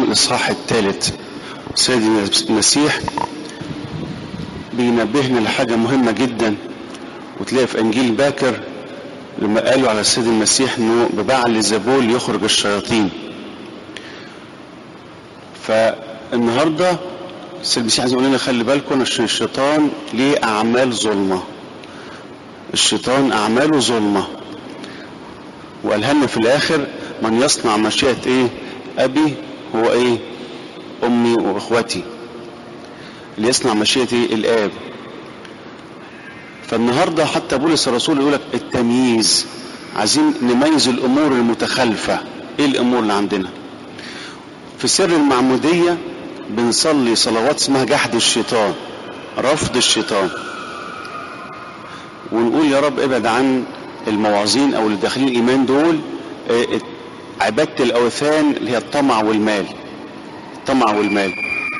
الإصحاح الثالث سيد المسيح بينبهنا لحاجة مهمة جدا وتلاقي في إنجيل باكر لما قالوا على السيد المسيح انه ببعل زبول يخرج الشياطين فالنهارده السيد المسيح عايز يقول لنا خلي بالكم عشان الشيطان ليه اعمال ظلمه الشيطان اعماله ظلمه وقالها لنا في الاخر من يصنع مشيئه ايه ابي هو ايه امي واخوتي اللي يصنع مشيئه ايه الاب فالنهارده حتى بولس الرسول يقول لك التمييز عايزين نميز الامور المتخالفه ايه الامور اللي عندنا في سر المعموديه بنصلي صلوات اسمها جحد الشيطان رفض الشيطان ونقول يا رب ابعد عن المواعظين او اللي داخلين الايمان دول عباده الاوثان اللي هي الطمع والمال الطمع والمال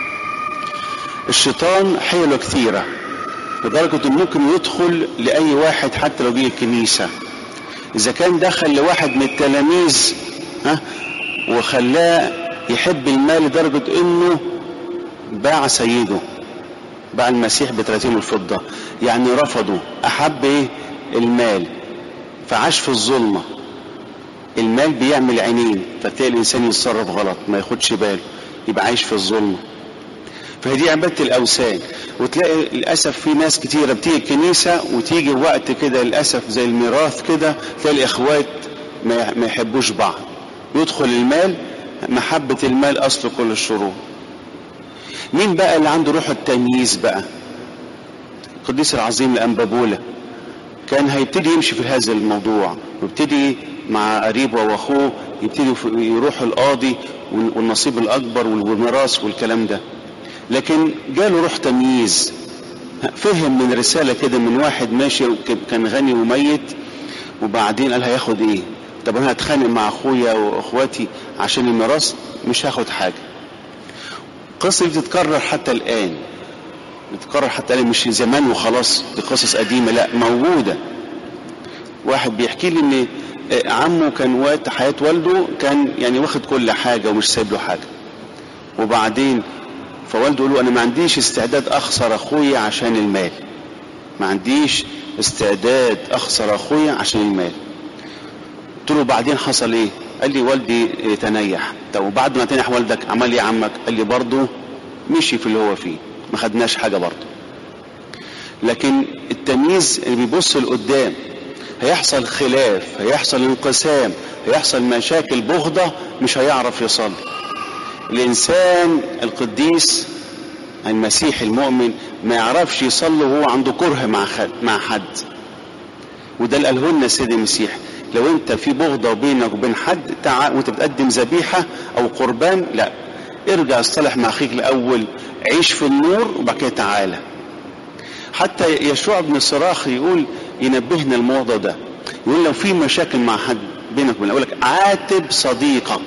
الشيطان حيله كثيره لدرجة انه ممكن يدخل لأي واحد حتى لو جه الكنيسة إذا كان دخل لواحد من التلاميذ ها وخلاه يحب المال لدرجة إنه باع سيده باع المسيح ب 30 الفضة يعني رفضه أحب إيه المال فعاش في الظلمة المال بيعمل عينين فتلاقي الإنسان يتصرف غلط ما ياخدش باله يبقى عايش في الظلمه فهي دي عباده الاوثان وتلاقي للاسف في ناس كتيره بتيجي الكنيسه وتيجي وقت كده للاسف زي الميراث كده تلاقي الاخوات ما يحبوش بعض يدخل المال محبه المال اصل كل الشرور مين بقى اللي عنده روح التمييز بقى القديس العظيم الانبابوله كان هيبتدي يمشي في هذا الموضوع ويبتدي مع قريبه واخوه يبتدي يروحوا القاضي والنصيب الاكبر والميراث والكلام ده لكن جاله روح تمييز فهم من رساله كده من واحد ماشي كان غني وميت وبعدين قال هياخد ايه طب انا هتخانق مع اخويا واخواتي عشان الميراث مش هاخد حاجه القصه دي بتتكرر حتى الان بتتكرر حتى الان مش زمان وخلاص دي قصص قديمه لا موجوده واحد بيحكي لي ان عمه كان وقت حياه والده كان يعني واخد كل حاجه ومش سايب له حاجه وبعدين فوالده يقول له انا ما عنديش استعداد اخسر اخويا عشان المال ما عنديش استعداد اخسر اخويا عشان المال قلت له بعدين حصل ايه قال لي والدي تنيح طب وبعد ما تنيح والدك عمل ايه عمك قال لي برضه مشي في اللي هو فيه ما خدناش حاجه برضه لكن التمييز اللي بيبص لقدام هيحصل خلاف هيحصل انقسام هيحصل مشاكل بغضه مش هيعرف يصلي الانسان القديس المسيح المؤمن ما يعرفش يصلي وهو عنده كره مع حد مع حد وده اللي قاله لنا السيد المسيح لو انت في بغضه بينك وبين حد تعال وانت بتقدم ذبيحه او قربان لا ارجع اصطلح مع اخيك الاول عيش في النور وبعد كده تعالى حتى يشوع بن صراخ يقول ينبهنا الموضوع ده يقول لو في مشاكل مع حد بينك وبين يقول لك عاتب صديقك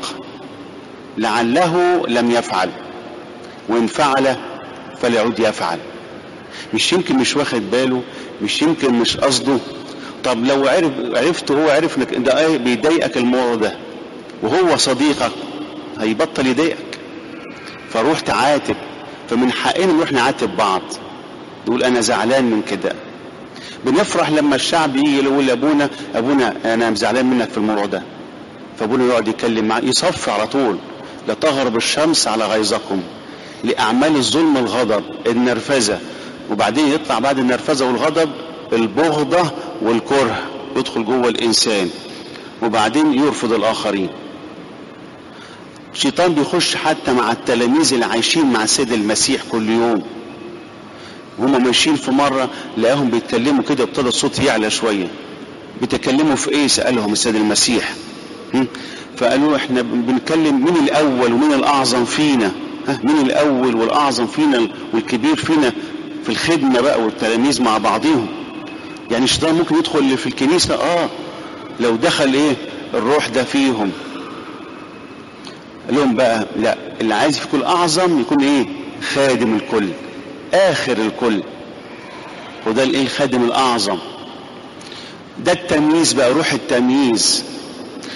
لعله لم يفعل وان فعل فليعود يفعل مش يمكن مش واخد باله مش يمكن مش قصده طب لو عرف عرفت هو عرف انك ده ايه بيضايقك الموضوع ده وهو صديقك هيبطل يضايقك فروح تعاتب فمن حقنا نروح نعاتب بعض نقول انا زعلان من كده بنفرح لما الشعب يجي يقول لابونا ابونا انا زعلان منك في الموضوع ده فابونا يقعد يتكلم معاه يصفي على طول لا تغرب الشمس على غيظكم لأعمال الظلم الغضب النرفزة وبعدين يطلع بعد النرفزة والغضب البغضة والكره يدخل جوه الإنسان وبعدين يرفض الآخرين الشيطان بيخش حتى مع التلاميذ اللي عايشين مع السيد المسيح كل يوم هما ماشيين في مرة لقاهم بيتكلموا كده ابتدى الصوت يعلى شوية بيتكلموا في ايه سألهم السيد المسيح فقالوا احنا بنتكلم مين الاول ومين الاعظم فينا ها مين الاول والاعظم فينا والكبير فينا في الخدمه بقى والتلاميذ مع بعضهم يعني الشيطان ممكن يدخل في الكنيسه اه لو دخل ايه الروح ده فيهم قال لهم بقى لا اللي عايز يكون اعظم يكون ايه خادم الكل اخر الكل وده الايه الخادم الاعظم ده التمييز بقى روح التمييز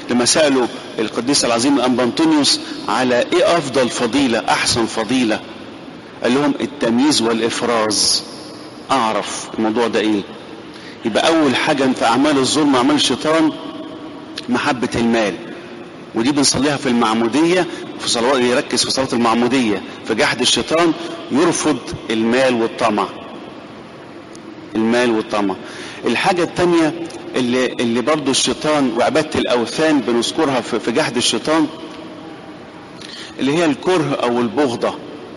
لما سالوا القديس العظيم الانبنطونيوس على ايه افضل فضيله احسن فضيله قال لهم التمييز والافراز اعرف الموضوع ده ايه يبقى اول حاجه في اعمال الظلم اعمال الشيطان محبه المال ودي بنصليها في المعموديه في صلوات يركز في صلاه المعموديه في جحد الشيطان يرفض المال والطمع المال والطمع الحاجه الثانيه اللي اللي برضه الشيطان وعباده الاوثان بنذكرها في في جحد الشيطان اللي هي الكره او البغضه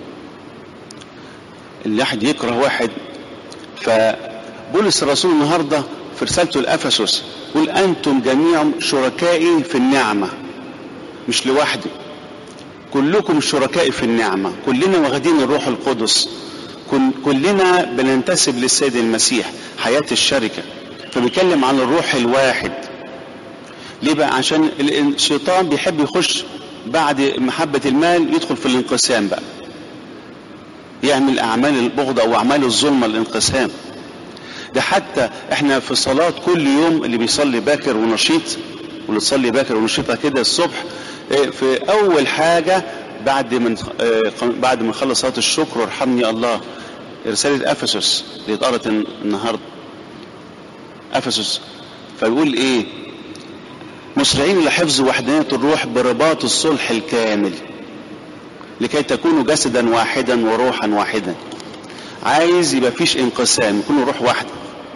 اللي واحد يكره واحد فبولس الرسول النهارده في رسالته لافسس يقول انتم جميعا شركائي في النعمه مش لوحدي كلكم شركائي في النعمه كلنا واخدين الروح القدس كلنا بننتسب للسيد المسيح حياه الشركه فبيتكلم عن الروح الواحد ليه بقى عشان الشيطان بيحب يخش بعد محبه المال يدخل في الانقسام بقى يعمل اعمال البغض او اعمال الظلم الانقسام ده حتى احنا في صلاة كل يوم اللي بيصلي باكر ونشيط واللي تصلي باكر ونشيطها كده الصبح في اول حاجة بعد من بعد ما نخلص صلاة الشكر وارحمني الله رسالة افسس اللي اتقرت النهارده افسس فيقول ايه مسرعين لحفظ وحدانية الروح برباط الصلح الكامل لكي تكونوا جسدا واحدا وروحا واحدا عايز يبقى فيش انقسام يكونوا روح واحده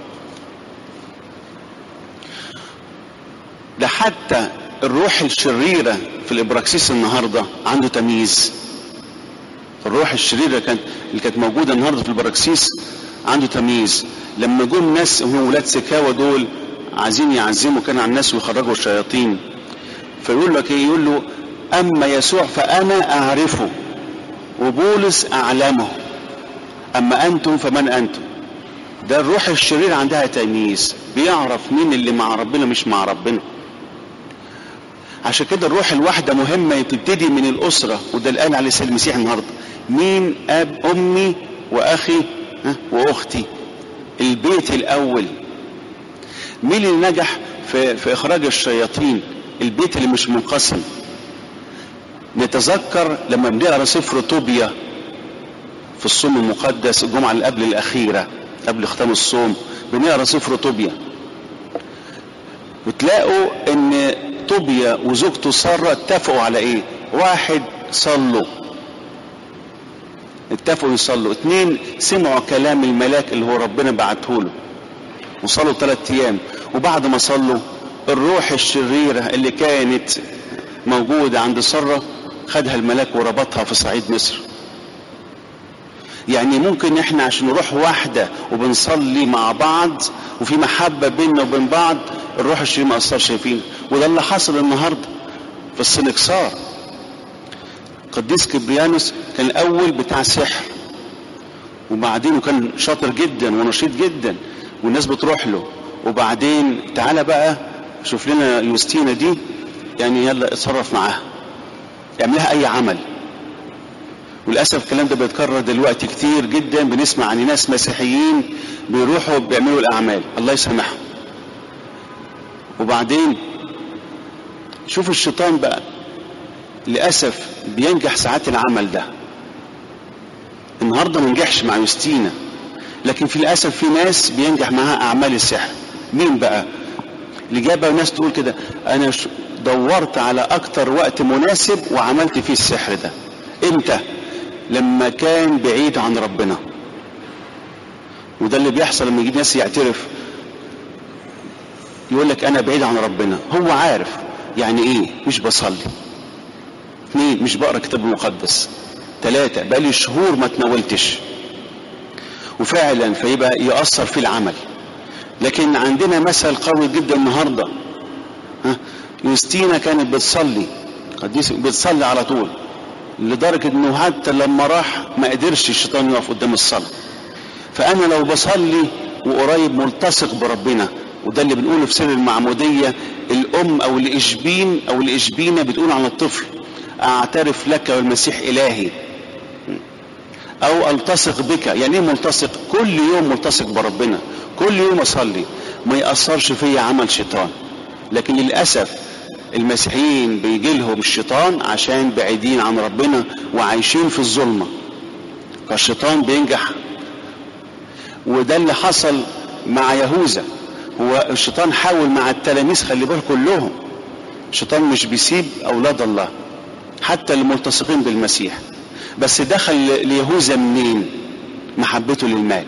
ده حتى الروح الشريرة في الإبراكسيس النهاردة عنده تمييز الروح الشريرة كانت اللي كانت موجودة النهاردة في البراكسيس عنده تمييز لما جم ناس هم ولاد سكاوى دول عايزين يعزموا كان على الناس ويخرجوا الشياطين فيقول لك ايه يقول له اما يسوع فانا اعرفه وبولس اعلمه اما انتم فمن انتم ده الروح الشرير عندها تمييز بيعرف مين اللي مع ربنا مش مع ربنا عشان كده الروح الواحدة مهمة تبتدي من الأسرة وده اللي قال عليه السيد المسيح النهاردة مين أب أمي وأخي ها وأختي البيت الأول مين اللي نجح في, في إخراج الشياطين البيت اللي مش منقسم نتذكر لما بنقرا سفر طوبيا في الصوم المقدس الجمعة اللي قبل الأخيرة قبل ختام الصوم بنقرا سفر طوبيا وتلاقوا ان طوبيا وزوجته سارة اتفقوا على ايه واحد صلوا اتفقوا يصلوا اتنين سمعوا كلام الملاك اللي هو ربنا بعته له وصلوا ثلاث ايام وبعد ما صلوا الروح الشريرة اللي كانت موجودة عند سارة خدها الملاك وربطها في صعيد مصر يعني ممكن احنا عشان نروح واحدة وبنصلي مع بعض وفي محبة بيننا وبين بعض الروح الشرير ما أثرش فينا وده اللي حصل النهاردة في السنكسار قديس كبريانوس كان الأول بتاع سحر وبعدين وكان شاطر جدا ونشيط جدا والناس بتروح له وبعدين تعالى بقى شوف لنا يوستينا دي يعني يلا اتصرف معاها اعملها اي عمل وللاسف الكلام ده بيتكرر دلوقتي كتير جدا بنسمع عن ناس مسيحيين بيروحوا بيعملوا الاعمال الله يسامحهم وبعدين شوف الشيطان بقى للاسف بينجح ساعات العمل ده النهارده ما نجحش مع يوستينا لكن في الاسف في ناس بينجح معاها اعمال السحر مين بقى الاجابه ناس تقول كده انا دورت على اكتر وقت مناسب وعملت فيه السحر ده امتى لما كان بعيد عن ربنا وده اللي بيحصل لما يجي ناس يعترف يقول لك انا بعيد عن ربنا هو عارف يعني ايه مش بصلي اثنين مش بقرا كتاب المقدس ثلاثة بقالي شهور ما تناولتش وفعلا فيبقى يأثر في العمل لكن عندنا مثل قوي جدا النهارده ها يوستينا كانت بتصلي قديس بتصلي على طول لدرجة انه حتى لما راح ما قدرش الشيطان يقف قدام الصلاة فانا لو بصلي وقريب ملتصق بربنا وده اللي بنقوله في سر المعمودية الام او الاشبين او الاشبينة بتقول عن الطفل اعترف لك والمسيح الهي او التصق بك يعني ايه ملتصق كل يوم ملتصق بربنا كل يوم اصلي ما ياثرش فيا عمل شيطان لكن للاسف المسيحيين بيجي لهم الشيطان عشان بعيدين عن ربنا وعايشين في الظلمة فالشيطان بينجح وده اللي حصل مع يهوذا هو الشيطان حاول مع التلاميذ خلي بالك كلهم الشيطان مش بيسيب اولاد الله حتى الملتصقين بالمسيح بس دخل ليهوذا منين محبته للمال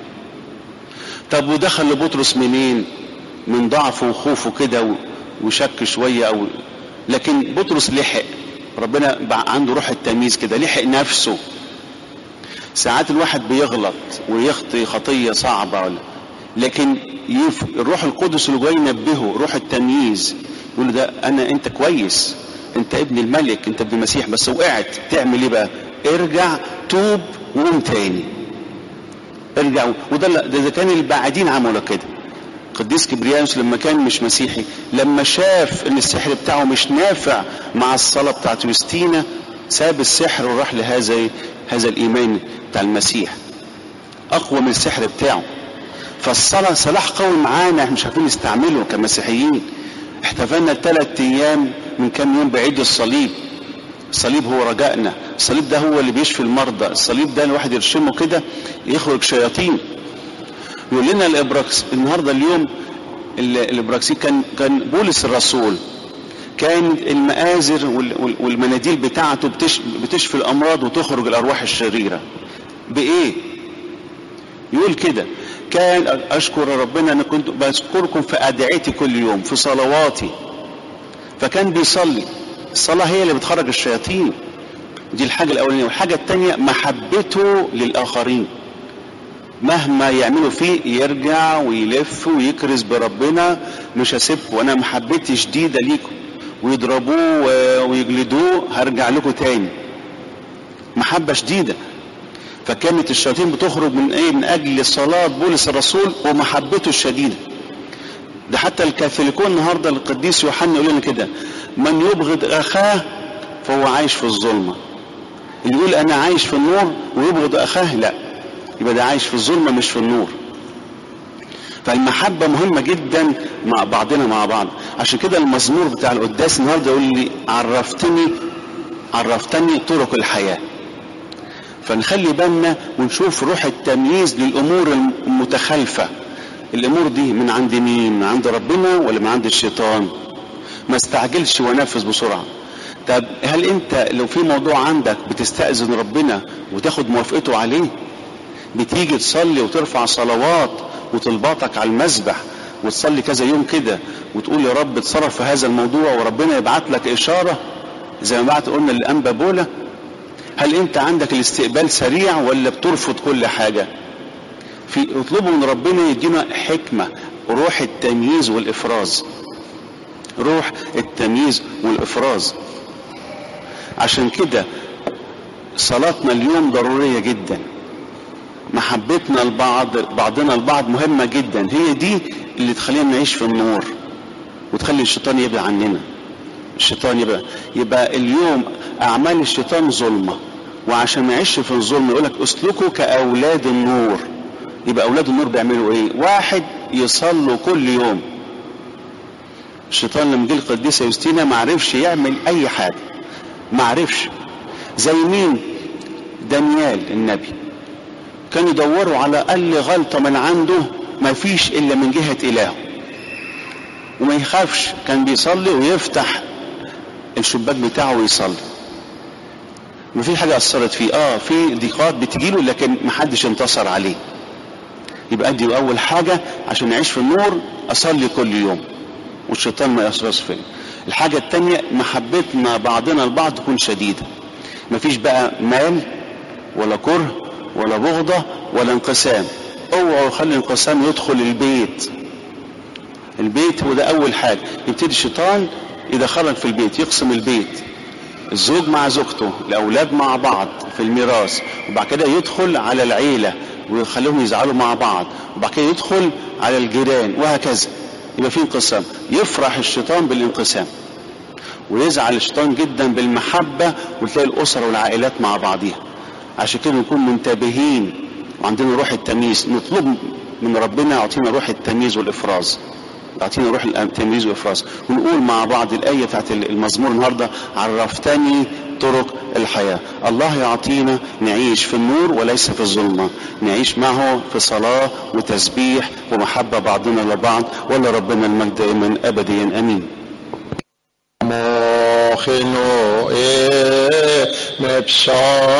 طب ودخل لبطرس منين من ضعفه وخوفه كده وشك شوية او لكن بطرس لحق ربنا عنده روح التمييز كده لحق نفسه ساعات الواحد بيغلط ويخطي خطية صعبة ولا لكن يف... الروح القدس اللي جاي ينبهه روح التمييز يقول له ده انا انت كويس انت ابن الملك انت ابن المسيح بس وقعت تعمل ايه بقى ارجع توب وقوم تاني ارجع وده ده, ده كان البعدين عملوا كده قديس كبريانوس لما كان مش مسيحي لما شاف ان السحر بتاعه مش نافع مع الصلاه بتاعت يوستينا ساب السحر وراح لهذا هذا الايمان بتاع المسيح اقوى من السحر بتاعه فالصلاه سلاح قوي معانا احنا مش عارفين نستعمله كمسيحيين احتفلنا ثلاث ايام من كام يوم بعيد الصليب الصليب هو رجائنا الصليب ده هو اللي بيشفي المرضى الصليب ده الواحد يرشمه كده يخرج شياطين يقول لنا الابراكس النهارده اليوم الابراكسي كان كان بولس الرسول كان المآزر والمناديل بتاعته بتشفي الامراض وتخرج الارواح الشريره بايه يقول كده كان اشكر ربنا انا كنت بذكركم في ادعيتي كل يوم في صلواتي فكان بيصلي الصلاه هي اللي بتخرج الشياطين دي الحاجه الاولانيه والحاجه الثانيه محبته للاخرين مهما يعملوا فيه يرجع ويلف ويكرز بربنا مش هسيبكم انا محبتي شديده ليكم ويضربوه ويجلدوه هرجع لكم تاني محبه شديده فكانت الشياطين بتخرج من ايه من اجل صلاه بولس الرسول ومحبته الشديده ده حتى الكاثوليكون النهارده القديس يوحنا يقول لنا كده من يبغض اخاه فهو عايش في الظلمه اللي يقول انا عايش في النور ويبغض اخاه لا يبقى ده عايش في الظلمه مش في النور فالمحبة مهمة جدا مع بعضنا مع بعض عشان كده المزمور بتاع القداس النهارده يقول لي عرفتني عرفتني طرق الحياة فنخلي بالنا ونشوف روح التمييز للأمور المتخالفة الأمور دي من عند مين من عند ربنا ولا من عند الشيطان ما استعجلش ونفذ بسرعة طب هل انت لو في موضوع عندك بتستأذن ربنا وتاخد موافقته عليه بتيجي تصلي وترفع صلوات وطلباتك على المسبح وتصلي كذا يوم كده وتقول يا رب اتصرف في هذا الموضوع وربنا يبعت لك اشاره زي ما بعت قلنا للانبا بولا هل انت عندك الاستقبال سريع ولا بترفض كل حاجه في اطلبوا من ربنا يدينا حكمه روح التمييز والافراز روح التمييز والافراز عشان كده صلاتنا اليوم ضروريه جدا محبتنا لبعض بعضنا البعض مهمة جدا هي دي اللي تخلينا نعيش في النور وتخلي الشيطان يبعد عننا الشيطان يبقى يبقى اليوم أعمال الشيطان ظلمة وعشان ما يعيش في الظلم يقول لك اسلكوا كأولاد النور يبقى أولاد النور بيعملوا إيه؟ واحد يصلوا كل يوم الشيطان لما جه القديسة يوستينا ما عرفش يعمل أي حاجة ما عرفش زي مين؟ دانيال النبي كانوا يدوروا على اقل غلطه من عنده ما فيش الا من جهه الهه وما يخافش كان بيصلي ويفتح الشباك بتاعه ويصلي ما في حاجه اثرت فيه اه في ضيقات بتجيله لكن ما حدش انتصر عليه يبقى دي اول حاجه عشان نعيش في النور اصلي كل يوم والشيطان ما يصرص فيا الحاجه الثانيه محبتنا بعضنا البعض تكون شديده مفيش بقى مال ولا كره ولا بغضة ولا انقسام اوعوا خلي الانقسام يدخل البيت البيت هو ده اول حاجة يبتدي الشيطان يدخلك في البيت يقسم البيت الزوج مع زوجته الاولاد مع بعض في الميراث وبعد كده يدخل على العيلة ويخليهم يزعلوا مع بعض وبعد كده يدخل على الجيران وهكذا يبقى في انقسام يفرح الشيطان بالانقسام ويزعل الشيطان جدا بالمحبة وتلاقي الأسر والعائلات مع بعضيها عشان كده نكون منتبهين وعندنا روح التمييز نطلب من ربنا يعطينا روح التمييز والافراز يعطينا روح التمييز وافراز ونقول مع بعض الايه بتاعت المزمور النهارده عرفتني طرق الحياه الله يعطينا نعيش في النور وليس في الظلمه نعيش معه في صلاه وتسبيح ومحبه بعضنا لبعض ولا ربنا المجد دائما ابديا امين مخنو إيه مبشار